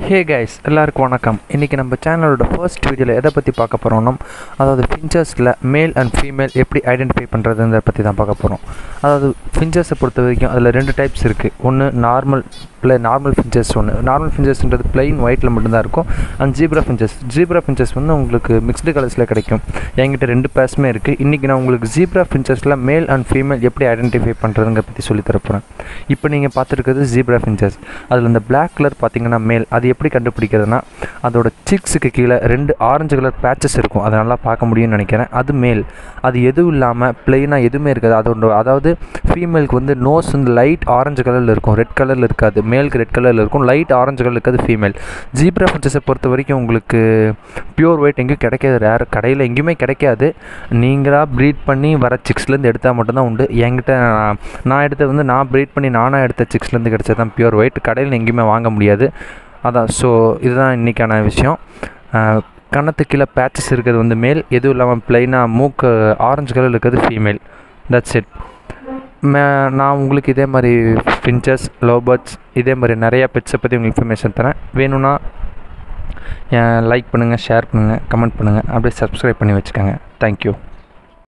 hey guys எல்லாருக்கும் வணக்கம் இன்றைக்கி நம்ம சேனலோட ஃபர்ஸ்ட் வீடியோவில் எதை பற்றி பார்க்க போகிறோம்னா அதாவது ஃபின்ச்சர்ஸில் மேல் அண்ட் ஃபீமேல் எப்படி ஐடென்டிஃபை பண்ணுறதுன்றத பற்றி தான் பார்க்க போகிறோம் அதாவது ஃபின்ச்சர்ஸை பொறுத்த வரைக்கும் அதில் ரெண்டு டைப்ஸ் இருக்குது ஒன்று நார்மல் ப்ளே நார்மல் ஃபின்ச்சர்ஸ் ஒன்று நார்மல் ஃபின்ச்சர்ஸ்ன்றது பிளைன் ஒயிட்டில் மட்டும்தான் இருக்கும் and zebra finches zebra finches வந்து உங்களுக்கு மிக்ஸ்டு கலர்ஸில் கிடைக்கும் என்கிட்ட ரெண்டு பேர்ஸுமே இருக்குது இன்றைக்கி நான் உங்களுக்கு ஜீப்ரா ஃபின்ச்சர்ஸில் மேல் அண்ட் ஃபீமேல் எப்படி ஐடென்டிஃபை பண்ணுறதுங்க பற்றி சொல்லித் தர போகிறேன் இப்போ நீங்கள் பார்த்துருக்கிறது ஜீப்ரா ஃபின்ச்சர்ஸ் அதில் இந்த Black கலர் பார்த்தீங்கன்னா மேல் அது எப்படி கண்டுபிடிக்கிறதுனா அதோட சிக்ஸுக்கு கீழே ரெண்டு ஆரஞ்சு கலர் பேச்சஸ் இருக்கும் அதை நல்லா பார்க்க முடியும்னு நினைக்கிறேன் அது மேல் அது எதுவும் இல்லாமல் பிளெயினாக எதுவுமே இருக்காது அதோட அதாவது ஃபீமேலுக்கு வந்து நோஸ் வந்து லைட் ஆரஞ்சு கலரில் இருக்கும் ரெட் கலரில் இருக்காது மேலுக்கு ரெட் கலரில் இருக்கும் லைட் ஆரஞ்சு கலர் இருக்காது ஃபீமேல் ஜீப்ரா ஃபின்ச்சஸை பொறுத்த வரைக்கும் உங்களுக்கு பியூர் ஒயிட் எங்கேயும் கிடைக்காது ரேர் கடையில் எங்கேயுமே கிடைக்காது நீங்களாக ப்ரீட் பண்ணி வர சிக்ஸ்லேருந்து எடுத்தால் மட்டும்தான் உண்டு என்கிட்ட நான் நான் எடுத்தது வந்து நான் ப்ரீட் பண்ணி நானாக எடுத்த சிக்ஸ்லேருந்து கிடைச்சது தான் பியூர் ஒயிட் கடையில் எங்கேயுமே வாங்க முடியாது அதான் ஸோ இதுதான் இன்றைக்கான விஷயம் அஹ், கன்னத்து கீழே பேச்சஸ் இருக்கிறது வந்து மேல் எதுவும் இல்லாமல் ப்ளைனாக மூக்கு ஆரஞ்சு கலர் இருக்கிறது ஃபீமேல் தட்ஸ் இட் மே நான் உங்களுக்கு இதே மாதிரி ஃபின்ச்சர்ஸ் லோபர்ட்ஸ் இதே மாதிரி நிறையா பெட்ஸை பற்றி உங்களுக்கு இன்ஃபர்மேஷன் தரேன் வேணும்னா லைக் பண்ணுங்கள் ஷேர் பண்ணுங்கள் கமெண்ட் பண்ணுங்கள் அப்படியே சப்ஸ்கிரைப் பண்ணி வச்சுக்கோங்க தேங்க்யூ